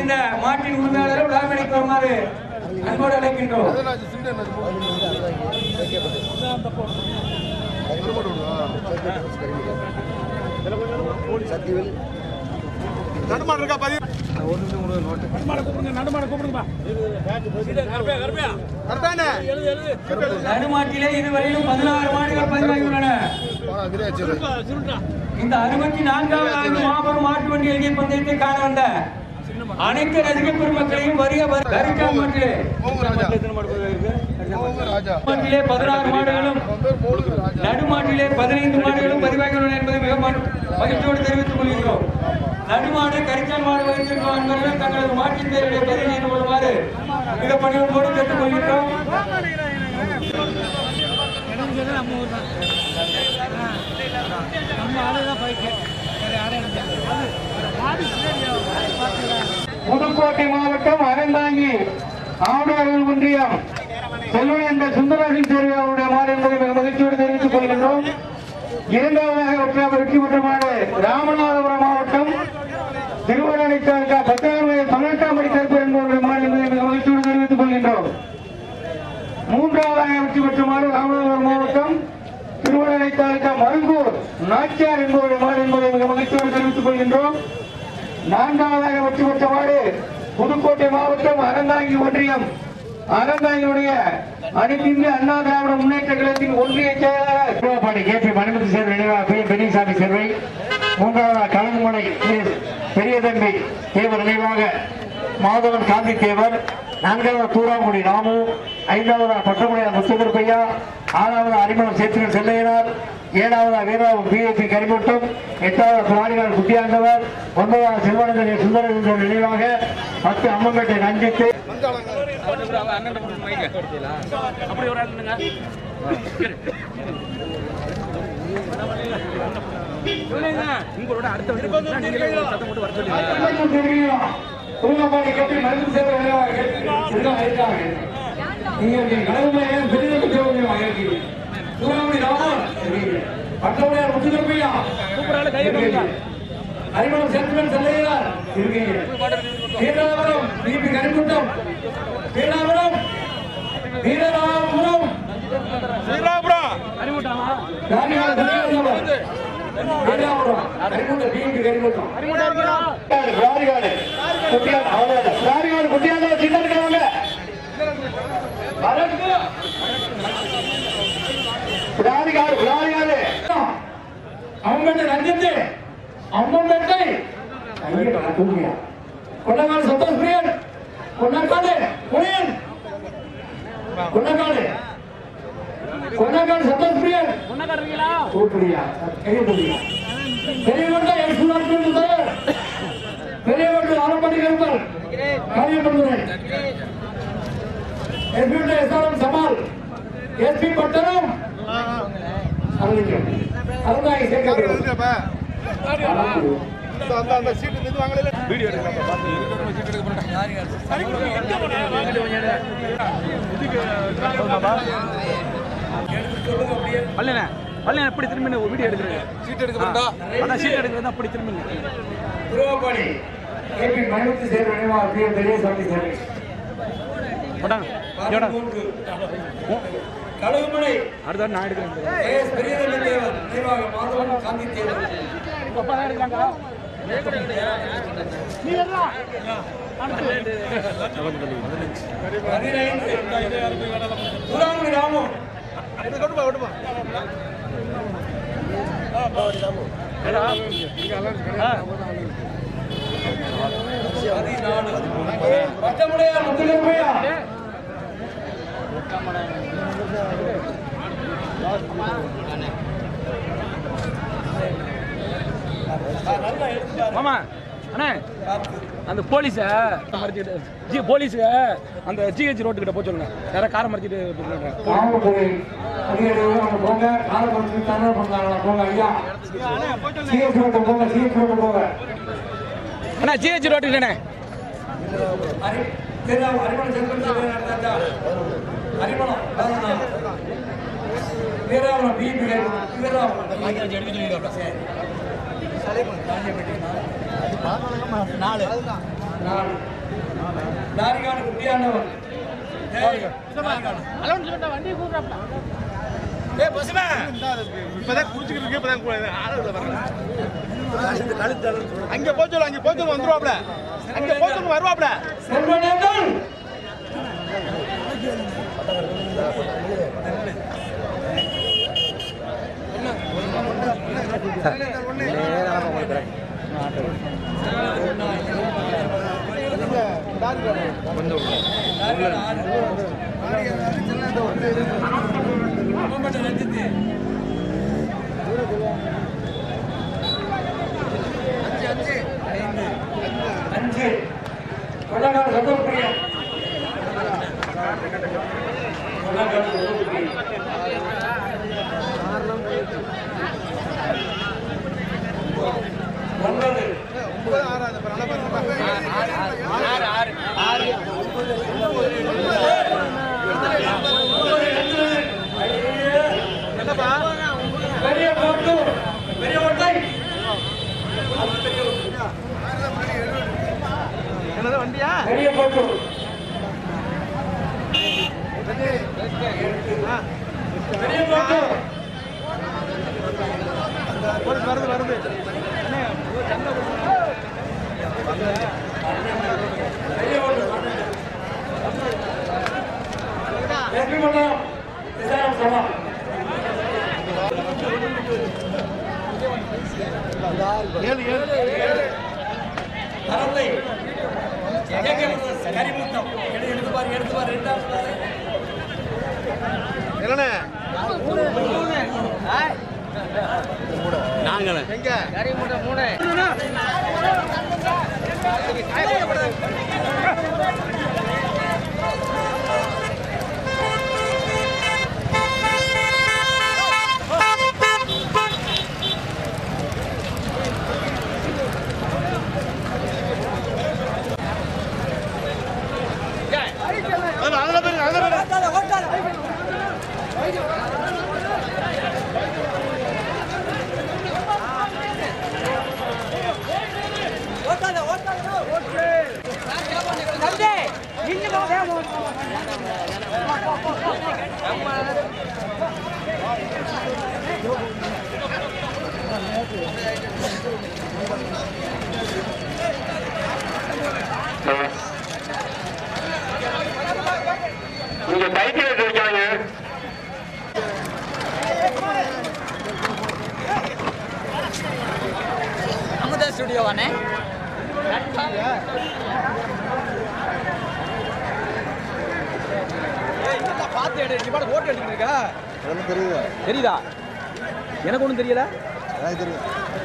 இந்த மாட்டின் உரிமையாளரை விழாமணிக்கு வருமாறு அன்போடு அழைக்கின்றோம் நடுமாடு இருக்கா பதிவு கரெக்டானே நடுமாட்டிலே இதுவரையிலும் பதினாறு மாடுகள் பதிவாகியுள்ளன இந்த அறுபத்தி நான்காவது ஆண்டு மாபெரும் மாட்டு வண்டி எழுதிய பந்தயத்தை காண வந்த அனைத்து ரசிக பெருமக்களையும் வருக வரு- கரிக்கால் மாட்டிலே ஓம் ராஜா ஓம் ராஜா மாட்டிலே பதினாறு மாடுகளும் அவன் பேர் மோலுக்கு ராஜா நடுமாட்டிலே பதினைந்து மாடுகளும் பதிவாகியுள்ளன என்பதை மிக ம- மகிழ்ச்சியோடு தெரிவித்துக் கொள்கிறோம் நடுமாடு கரிக்கால் மாடு வைத்திருக்கும் அன்பர்கள் தங்களது மாட்டின் பெயர்களை பதிவு செய்து கொள்ளுமாறு மிக பணியோடு கேட்டுக் கொள்கிறோம் புதுக்கோட்டை மாவட்டம் அறந்தாங்கி ஆவணர்கள் ஒன்றியம் செல்வன் என்ற சுந்தரராஜன் தேர்வு அவருடைய மாடு என்பதை மிக மகிழ்ச்சியோடு தெரிவித்துக் கொள்கின்றோம் இரண்டாவதாக வெற்றி வெற்றி பெற்ற மாடு ராமநாதபுரம் மாவட்டம் திருவண்ணாமலை தாலுகா பத்தாயிரம் வயது பதினெட்டாம் படி கருப்பு என்பவருடைய மாடு என்பதை மிக மகிழ்ச்சியோடு தெரிவித்துக் கொள்கின்றோம் மூன்றாவதாக வெற்றி பெற்ற மாடு ராமநாதபுரம் மாவட்டம் திருவண்ணாமலை தாலுகா மருங்கூர் நாச்சியார் என்பவருடைய மாடு என்பதை மிக மகிழ்ச்சியோடு தெரிவித்துக் கொள்கின்றோம் நான்காவதாக வெற்றி பெற்ற மாடு புதுக்கோட்டை மாவட்டம் அறந்தாங்கி ஒன்றியம் அறந்தாங்கியுடைய அனைத்து இந்திய அண்ணா திராவிட முன்னேற்ற கழகத்தின் ஒன்றிய செயலாளர் திருவாப்பாடி கே பி மணிமுத்து சேர்வை நினைவாக பி பெரியசாமி சேர்வை மூன்றாவதாக கலங்குமலை பெரிய தம்பி தேவர் நினைவாக மாதவன் காந்தி தேவர் நான்காவது தூராங்குடி ராமு ஐந்தாவது பட்டமுடியார் முத்துகருப்பையா ஆறாவது அறிமுகம் சேத்திரன் செல்லையனார் ஏழாவது வீராவும் பிஏபி கரிமுட்டம் எட்டாவது பிராணிகள் குட்டியாண்டவர் ஒன்பதாவது சிறுவனந்தன் சுந்தரேந்திரன் நினைவாக பத்து அம்மன்பேட்டை ரஞ்சித்து தூங்கப்பாடி கட்டி மருந்து சேவை இருக்காங்க நீங்க கடவுளை பெரிய தேவையாக இருக்கீங்க சூறாவளி ராமன் பட்டமுடியார் முத்துகருப்பையா அறிமுகம் செல்வன் செல்லையார் இருக்கீங்க வீரராமரம் பிபி கரிமுட்டம் வீரராமரம் வீரராமரம் ஸ்ரீராபுரம் ராணியார் கரிமுட்டம் வீரராமரம் கரிமுட்டம் பிபி கரிமுட்டம் ராணிகாடு குட்டியாடு அவ்வளவு ராணிகாடு குட்டியாடு சின்ன இருக்கிறவங்க வரட்டு ராணிகாடு ராணிகாடு அவங்க ரஞ்சித்து அம்மம்பேட்டை கொண்டக்காடு சந்தோஷ் பிரியன் கொண்டக்காடு புனியன் கொண்டக்காடு கொண்டக்காடு சந்தோஷ் பிரியன் சூப்பரியா பெரிய புரியா பெரிய கொண்ட எக்ஸ் நாட்கள் பெரிய கொண்டு ஆரம்படி கருப்பர் காரியப்படுத்துறை எஸ்பி எஸ்ஆர்எம் சமால் எஸ்பி பட்டணம் அருந்தாய் சேர்க்க இருக்கப்ப அந்த அந்த சீட்டு நின்று வாங்கல வீடியோ பல்லண்ணே பல்லண்ணே எப்படி திரும்பி ஒரு வீடியோ எடுக்கிறேன் சீட் எடுக்க அதான் சீட் எடுக்கிறது அப்படி திரும்பி திருவாப்பாடி ஏபி மணிமுத்து சேர்வு நினைவாக பி. பெரிய சாமி சேர்வை போட்டாங்க எவ்வளோ கழுகுமலை அடுத்த வாரம் நான் எடுக்கிறேன் ஏஎஸ் பெரியதம்பி தேவர் நினைவாக மாதவன் காந்தி தேவர் பதினைந்து துராமணி ராமம் கொண்டு போ கொண்டு போ பதினாலு பட்டமுடையார் முத்துலப்பையா மாமா அண்ணே அந்த போலீஸை மறைச்சிட்டு ஜி போலீஸு அந்த ஜிஹெச் ரோட்டு கிட்ட போக சொல்லுங்க யாராவது காரை மறைச்சிட்டு போயிருக்காங்க. காவல்துறை அதிகாரிகள் அங்க போங்க காலப்படத்துக்கு தண்ணீர் பண்ணாங்களா போங்க ஐயா சிஎஸ் ரோட்டு போங்க சிஎஸ் ரோட்டு போங்க அண்ணா ஜிஹெச் ரோட்டு இல்லைண்ணே அறி தெரியாம அறிமணம் செல்வன் செல்வன் நடந்தாச்சா அறிமணம் வீராவணம் பிபி வீராவணம் சரி நாலு லாரிகான குட்டியாண்டவன் ஏய் பசுமே இப்பதான் குடிச்சுக்கிட்டு இருக்கு இப்பதான் கு- ஆளுகளை பாருங்க. அங்க போய் சொல்லு அங்க போய் சொல்லு வந்துருவாப்ல அங்க போய் சொல்லு வருவாப்ல செல்வனேந்தன் அஞ்சு கொள்ளக்காடு சந்தோஷப்பிரியா கொள்ளக்காடு சந்தோஷப்பிரியா ஒன்பது ஒன்பது ஆறு அந்த நல்லா பாருங்க என்னப்பா பெரிய போட்டு பெரிய ஓட்டை என்னது வண்டியா பெரிய போட்டு பெரிய போட்டு வருது வருது வருது பெரிய ஓட்டு வெற்றி மன்றம் விசாரம் சபா ஏழு ஏழு அறந்தை கரிமுத்தம் எடுத்து பாரு எடுத்து பாரு ரெண்டாவது என்னண்ணே நாங்களே எங்க அதுல அதுல போயிருங்க அதுல போயிருங்க நீங்க பைக்கில் இருக்காங்க அமுதா ஸ்டுடியோவானே பார்த்து எடு நீ பாட்டு ஓட்டு எடுத்துட்டு இருக்கா அதெல்லாம் தெரியுது தெரியுதா எனக்கு ஒன்றும் தெரியல எனக்கு தெரியும்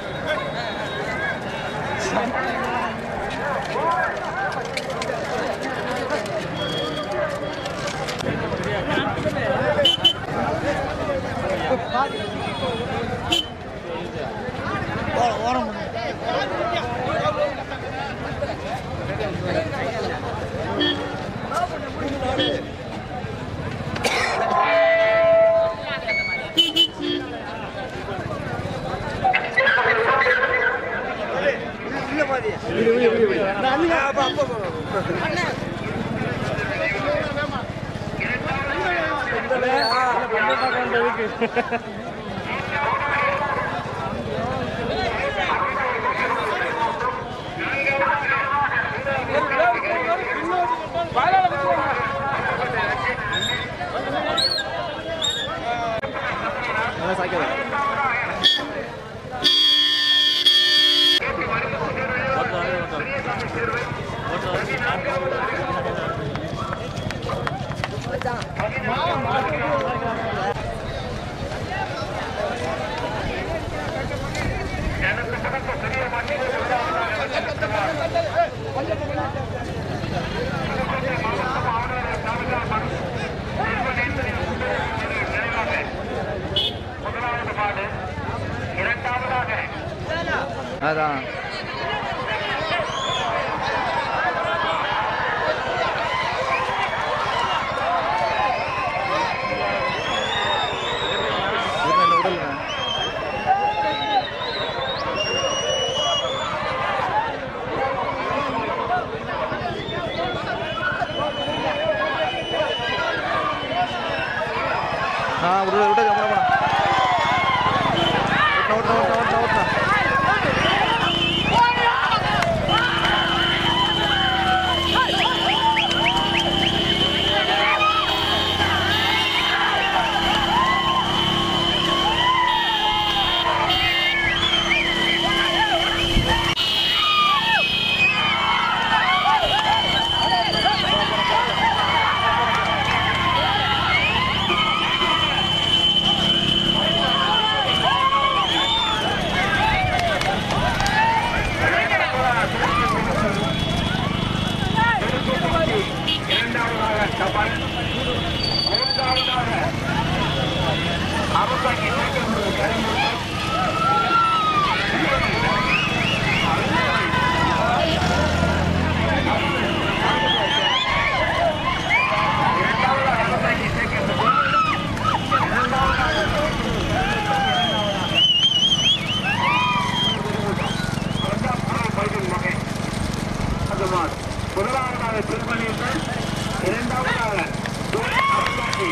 அதான் ஆ விடு விட்டு கம்மன போனா ஓட்டா ஓட்டா ஓட்டா ஓட்டா முதலாவதாக திருமணியம்மன் இரண்டாவதாக அருள்காட்சி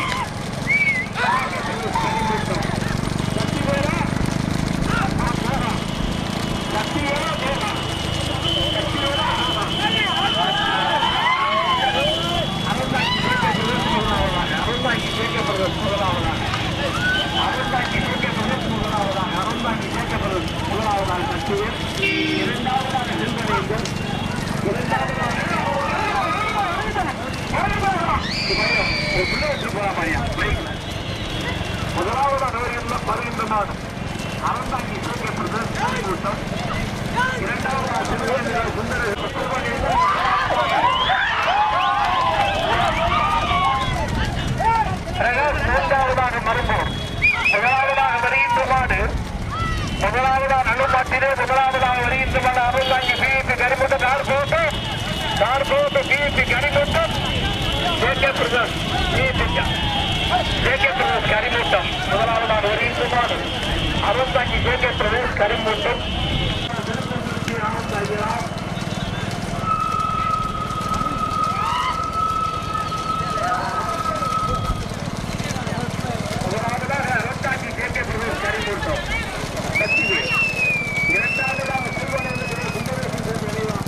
முதலாவதாக வருகின்ற மாதம் அறந்தாங்கி சேர்க்கப்படுது கூட்டம் இரண்டாவதாக திருவேந்திர சுந்தர மூன்றாவதாக மருத்துவம் முதலாவதாக வருகின்ற மாடு முதலாவதாக நலுமாட்டிலே முதலாவதாக வருகின்ற மாடு அருள்தாங்கி பிஎப்பி கரிமுட்டம் கார் போட்டு கார் போட்டு BFP Karimuttam JK brothers BFP JK brothers Karimuttam முதலாவதாக வருகின்ற மாடு அருள்தாங்கி ஜேகே பிரதர்ஸ் கரிமுட்டம் முதலாவதாக அருள்தாங்கி ஜேகே பிரதர்ஸ் கரிமுட்டம் சக்திவேல் இரண்டாவதாக திருவண்ணாமலை சுந்தரேசன் நினைவாக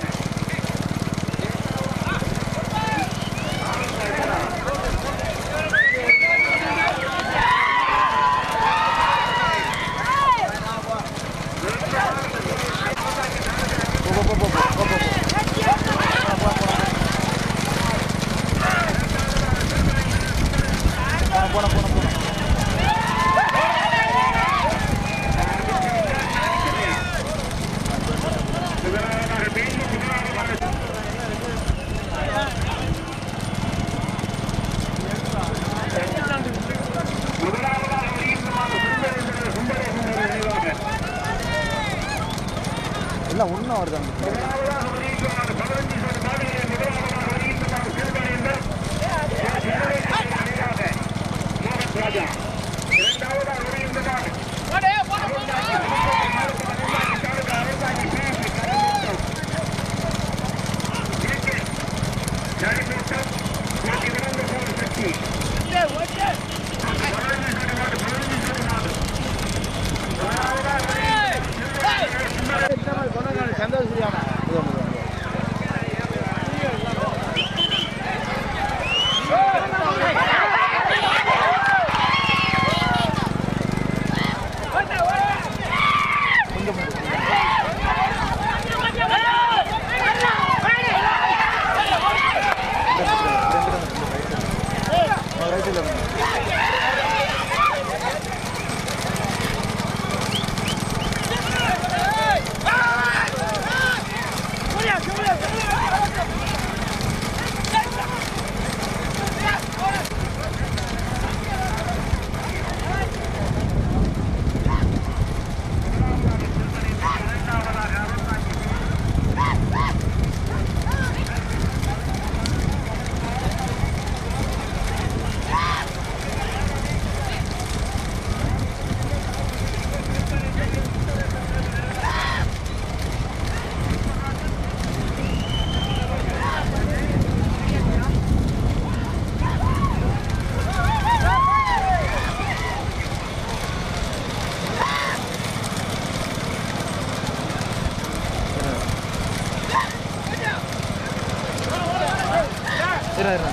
போ போ போ போ இரு இரு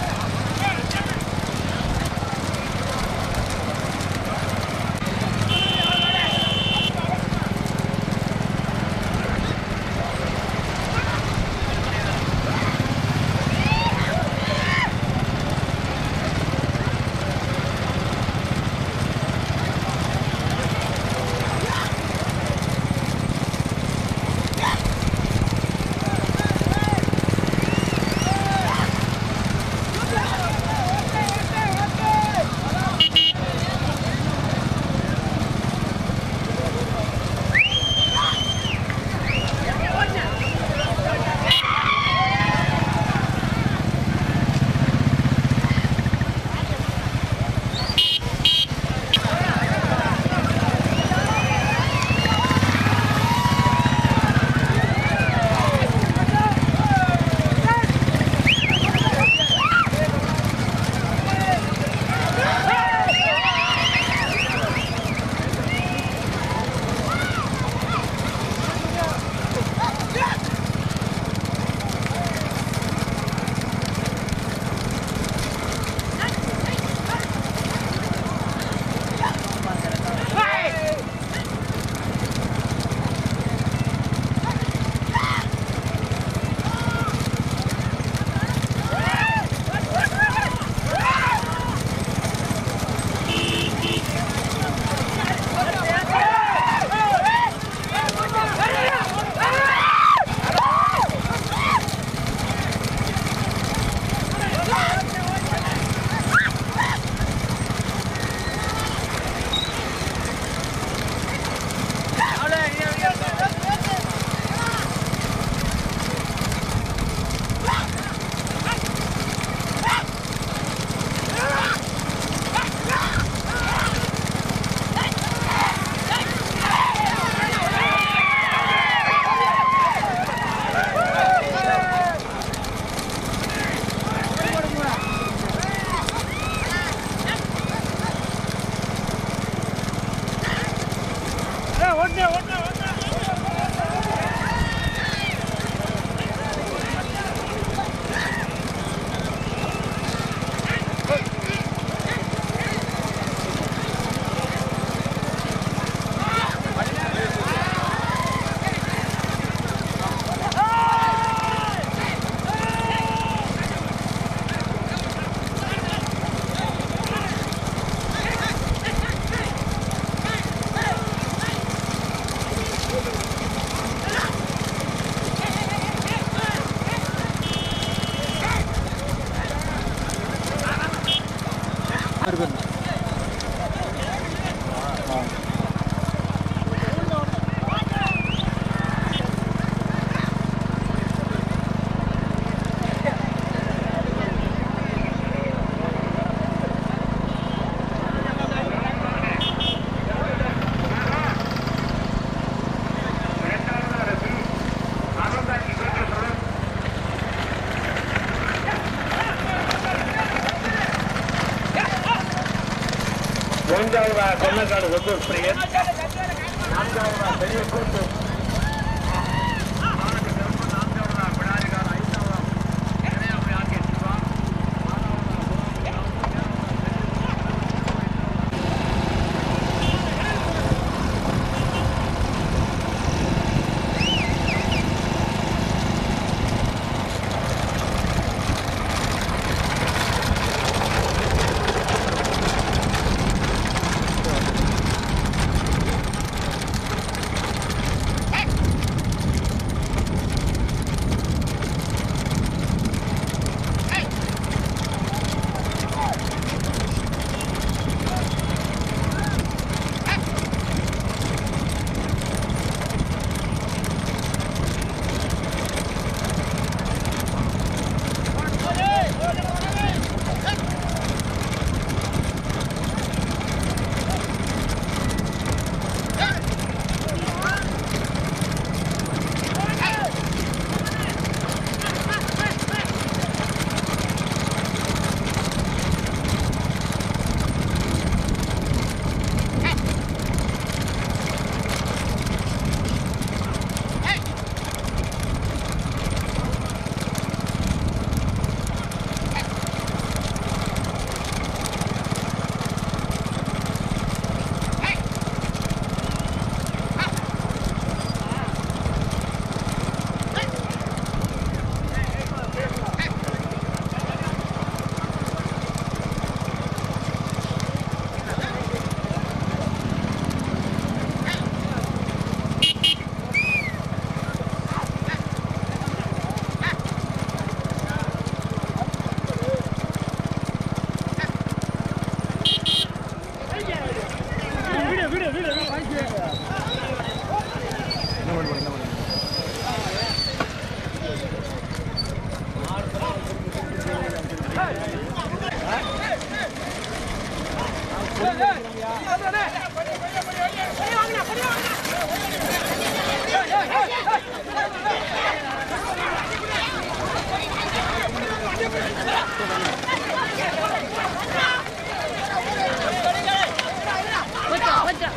மூன்றாவதா கொன்னக்காடு ஒவ்வொரு பிரியன் நான்காவதா பெரிய கூட்டு கொஞ்சம் கொஞ்சம்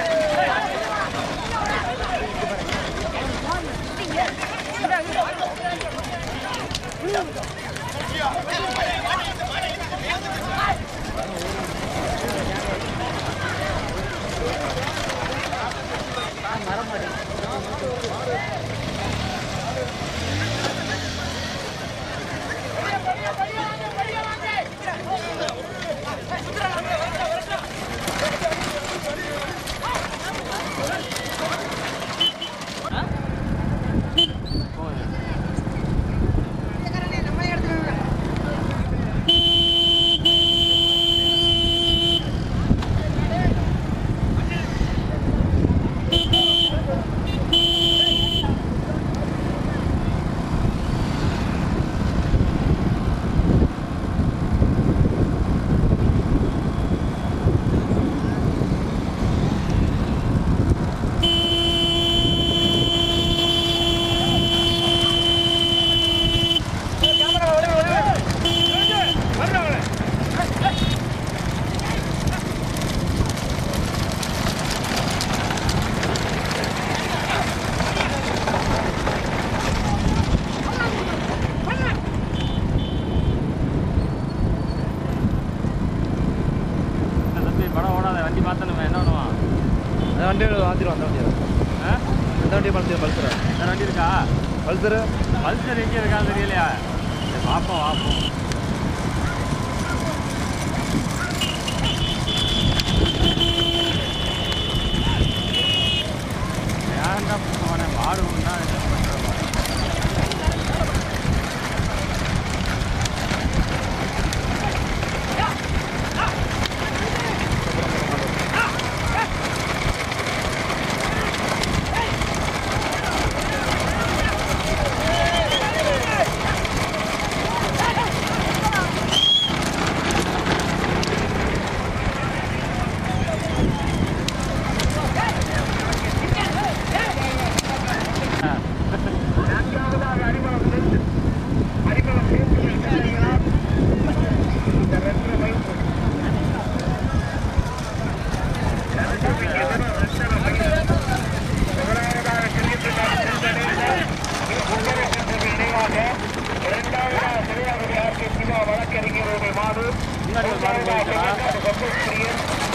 தம்பி படம் ஓடாத வண்டி மாற்றணுமே என்ன பண்ணுவான் அந்த வண்டியை மாற்றிடுவோம் அந்த வண்டியை ஆ அந்த வண்டியை மாற்றிடுவோம் பல்சரை வேறு வண்டி இருக்கா பல்சரு பல்சர் எங்கே இருக்கான்னு தெரியலையா சரி, பார்ப்போம் பார்ப்போம் ஏன்டா போனேன் மாடு ஒன்றா முன்னாடி ஒரு மாடு போயிடுச்சா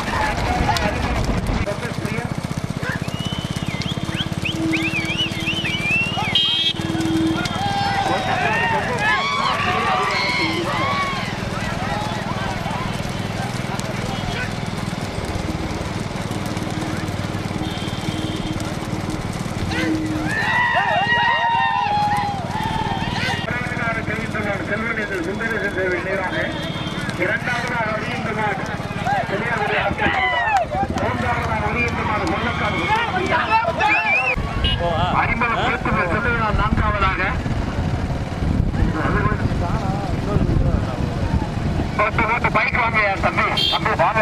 இரண்டாவதாக ஒளியந்துமான் பெரியாருடைய மூன்றாவதாக ஒளியந்துமான் முள்ளக்காடு ஓ ஆ அறிமுக பேச்சுகள் சொல்லுகிறார் நான்காவதாக ஓட்டு ஓட்டு பைக் வாங்க தம்பி தம்பி வாங்க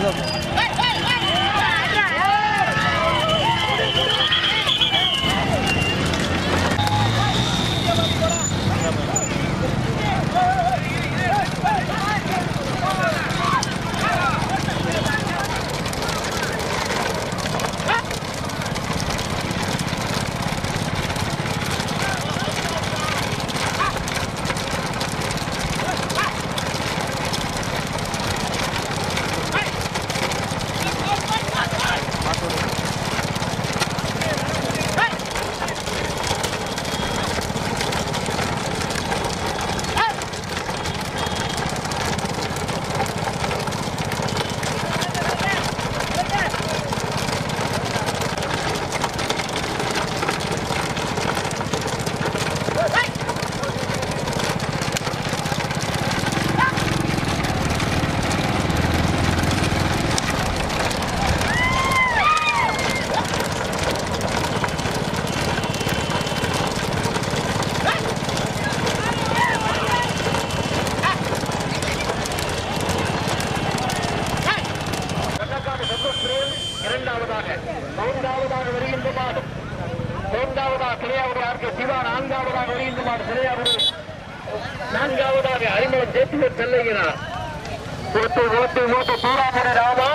இரண்டாவதாக மூன்றாவதாக வருகின்ற மாடு மூன்றாவதாக சிலையாவுடைய ஆர்கே சிவா நான்காவதாக வருகின்ற மாடு சிலையாவுடைய நான்காவதாக அறிமுகம் ஜெயத்துவர் செல்லுகிறார் ஓட்டு ஓட்டு ஓட்டு சூறாமணி ராமா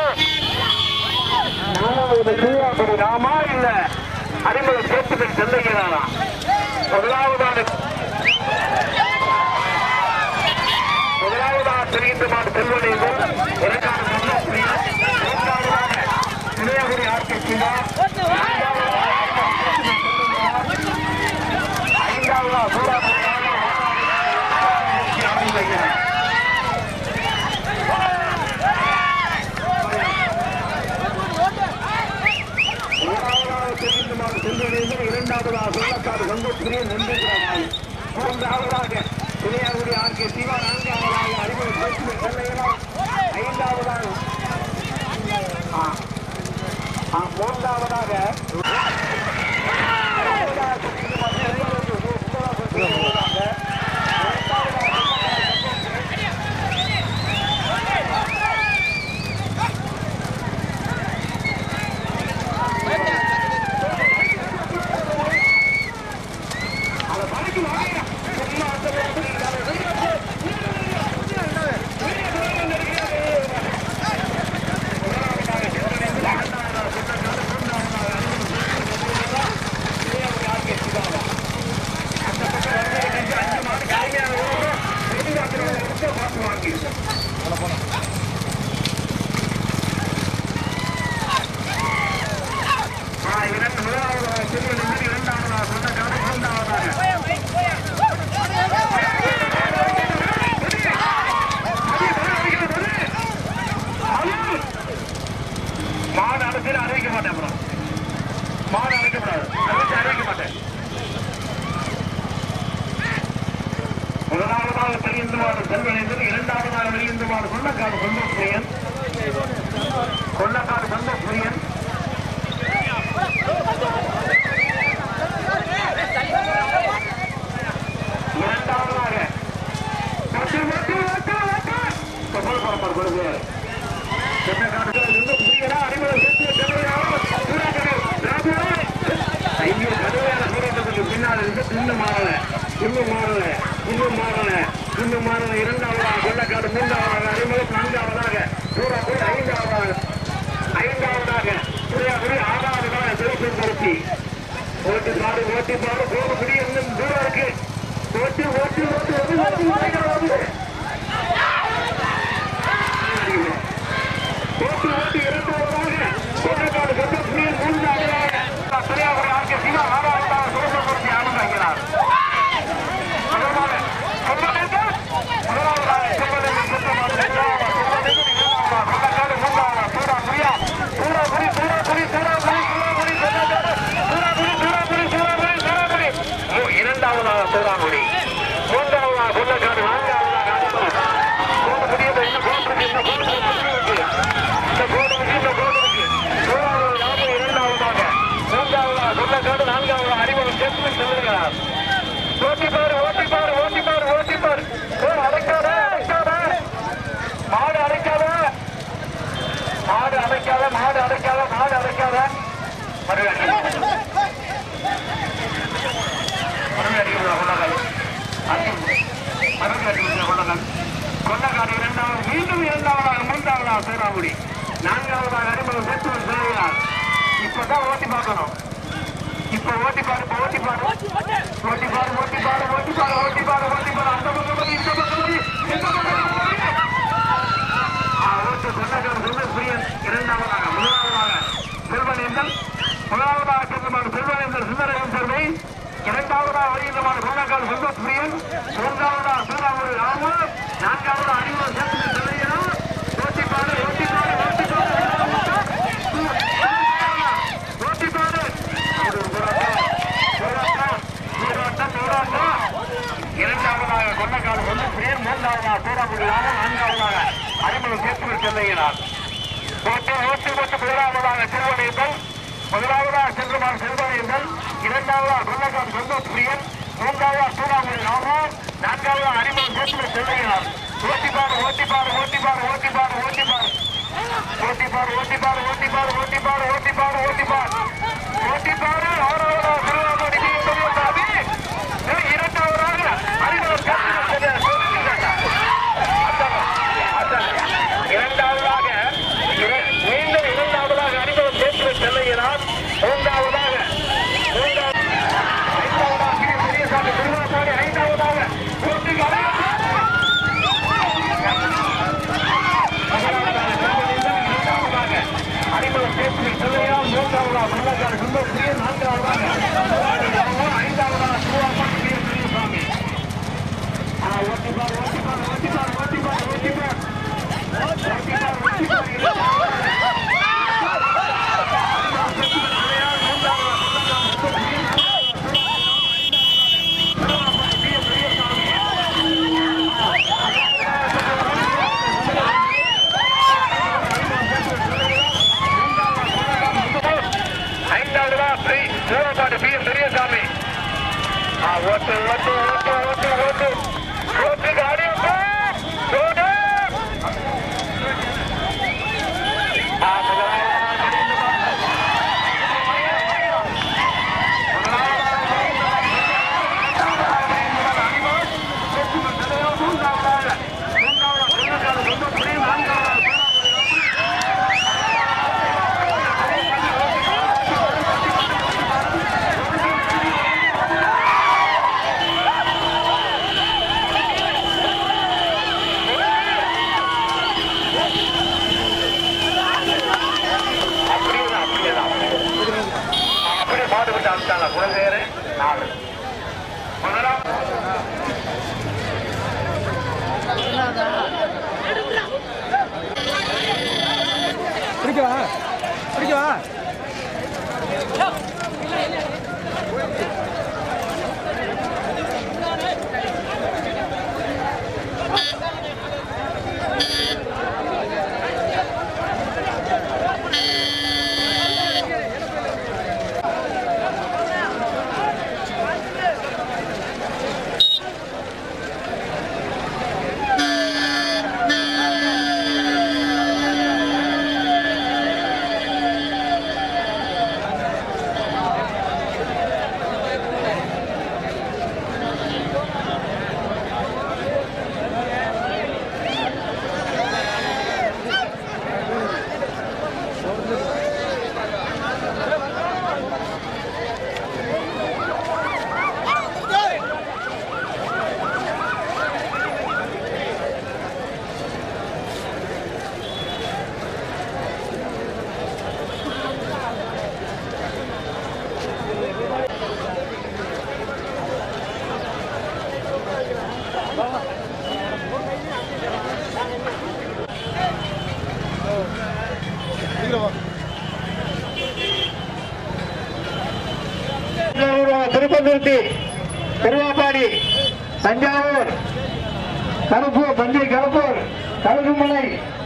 நாலாவது சூறாமணி ராமா இல்ல அறிமுகம் ஜெயத்துவர் செல்லுகிறாரா முதலாவதாக முதலாவதாக தெரிகின்ற மாடு செல்வதேவன் இரண்டாவது முன்னாள் மூன்றாவதாக சிலையாவுடைய ஆர்கே சிவா ஐந்தாவதா சூறாமணி ராமா அமைந்திருக்கிறார் முதலாவதாக தெரிந்துமாறு செல்வதேசன் இரண்டாவதாக சொல்லக்காடு சந்தோஷிரியன் நன்றிகிறார்கள் மூன்றாவதாக துணையாவுடைய ஆர்கே சிவா நான்காவதாக அறிமுக பேசுமை செல்லையலாம் ஐந்தாவதாக ஆ. ஆ, மூன்றாவதாக ஆ, இரண்டு முதலாவதாக செல்வதேசன் இரண்டாவதாக சொந்தக்காடு மூன்றாவதாக மாடு அரசியல் அறிவிக்க மாட்டேன் அப்புறம் மாடு அழைக்கப்படாது அறிவிச்சு அறிவிக்க மாட்டேன் முதலாவதாக வெளியிருந்து மாடு செல்வனேசன் இரண்டாவதாக வெளியிருந்து மாடு கொள்ளக்காடு சந்தோஷ் கொள்ளக்காடு சந்தோஷ் இரண்டாவதாக ஓட்டு, ஓட்டு, ஓட்டு, ஓட்டு. கப்பல் பரப்பர் கொடுங்க சென்னக்காடு சந்தோஷ் பிரியனா அறிமுகம் சேர்த்து செல்வனாக சூறாக்கடை ராஜா ஐயோ கடுமையான போராட்டத்துக்கு பின்னால் இருந்து இன்னும் மாறல இன்னும் மாறல இன்னும் மாறல இன்னும் மாறல இரண்டாவதாக கொள்ளக்காடு மூன்றாவதாக அறிமுகம் நான்காவதாக சூறாக்குடி ஐந்தாவதாக ஐந்தாவதாக சூறாக்குடி ஆறாவதாக திருப்பூர் பொருத்தி ஓட்டு பாடு ஓட்டு பாடு போகக்கூடிய இன்னும் தூரம் இருக்கு ஓட்டு ஓட்டு ஓட்டு ஓட்டு ஓட்டு ஓட்டு ஓட்டு ஓட்டு ஓட்டு இரண்டாவதாக கொள்ளக்காடு கொண்டபுரியில் மூன்றாவதாக சரியாக ஆகிய சிவா ஆறாவதாக சுரசபுரத்தி ஆனந்தாகிறார் முதலாவதாக செல்வதேசன் முதலாவதாக செல்வதேசன் சுத்தமான இரண்டாவதாக செல்வதேசன் அடைக்காத மாடு அடைக்காத மறுபடியும் மறுபடியும் கொள்ளகள் மறுபடியும் கொள்ளகள் கொள்ளக்காடு இரண்டாவது மீண்டும் இரண்டாவதாக மூன்றாவதாக சேராமுடி நான்காவதாக அறிமுகம் சேர்த்து சொல்கிறார் இப்பதான் ஓட்டி பார்க்கணும் இப்ப ஓட்டி பாரு இப்ப ஓட்டி பாரு ஓட்டி பாரு ஓட்டி பாரு ஓட்டி பாரு ஓட்டி பாரு ஓட்டி பாரு அந்த பக்கம் போய் இந்த பக்கம் போய் இந்த பக்கம் போய் ஓட்டு சொன்னக்கார சொந்த பிரியன் இரண்டாவதாக முதலாவதாக செல்வனேந்தல் முதலாவதாக செல்வமான செல்வனேந்தல் சுந்தரகம் செல்வை இரண்டாவதாக வருகின்றமான சொன்னக்கார சொந்த பிரியன் மூன்றாவதாக சூறாமொழி ராமன் நான்காவதாக அறிமுகம் சேர்த்து செல்வையனும் ஓட்டி பாரு ஓட்டி பாரு ஓட்டி பாரு ஓட்டி பாரு இரண்டாவதாக கொண்டக்காடு கொண்டு பிரியர் மூன்றாவதாக சூறாமுடி ராமன் நான்காவதாக அறிமுகம் சேர்த்து செல்லுகிறார் ஓட்டு ஓட்டு ஓட்டு முதலாவதாக செல்வனேந்தல் முதலாவதாக செல்வமான் செல்வனேந்தல் இரண்டாவதாக கொண்டக்காடு சந்தோஷ் பிரியன் மூன்றாவதாக சூறாமுடி ராமன் நான்காவதாக அறிமுகம் சேர்த்து செல்லுகிறார் ஓட்டிப்பாடு ஓட்டிப்பாடு ஓட்டிப்பாடு ஓட்டிப்பாடு ஓட்டிப்பாடு ஓட்டிப்பாடு ஓட்டிப்பாடு ஓட்டிப்பாடு ஓட்டிப்பாடு ஓட்டிப்பாடு ஓட்டிப்பாடு ஓட்டிப்பாடு ஆறாவதாக திருவாரூர் சாமி இரண்டாவதாக அறிமுகம் இரண்டாவதாக இர- மீண்டும் இரண்டாவதாக அறிமுகம் சேர்த்து செல்லுகிறார் மூன்றாவதாக மூன்றாவது ஐந்தாவதாக திரு பெரியசாமி திருவாரூர் ஐந்தாவதாக போட்டிக்கு அறிமுகம் சேர்த்து செல்லுகிறார் மூன்றாவதாக முள்ளக்காடு சுந்தர் பிரியன் நான்காவதாக ஐந்தாவதாக திருவாரூர் பெரியசாமி ஓட்டிப்பார் ஓட்டிப்பார் ஓட்டிப்பார் ஓட்டிப்பார் ஓட்டிப்பார் ஐந்தாவதா ஸ்ரீ சூரப்பாடு பி எம் பெரியசாமி ஆ, ஓட்டு ஓட்டு ஓட்டு ஓட்டு ஓட்டு ஓட்டு காரியப்பா ஓடு ஆ, அப்படியேதான் அப்படியேதான் அப்படியே மாட்டு விட்டு அனுப்பிச்சாங்க குழந்தையரு நாலு முதலாம் பிடிக்கவா பிடிக்கவா திருப்பந்துருத்தி திருவாப்பாடி தஞ்சாவூர் கருப்பூர் தஞ்சை கருப்பூர் கழுகுமலை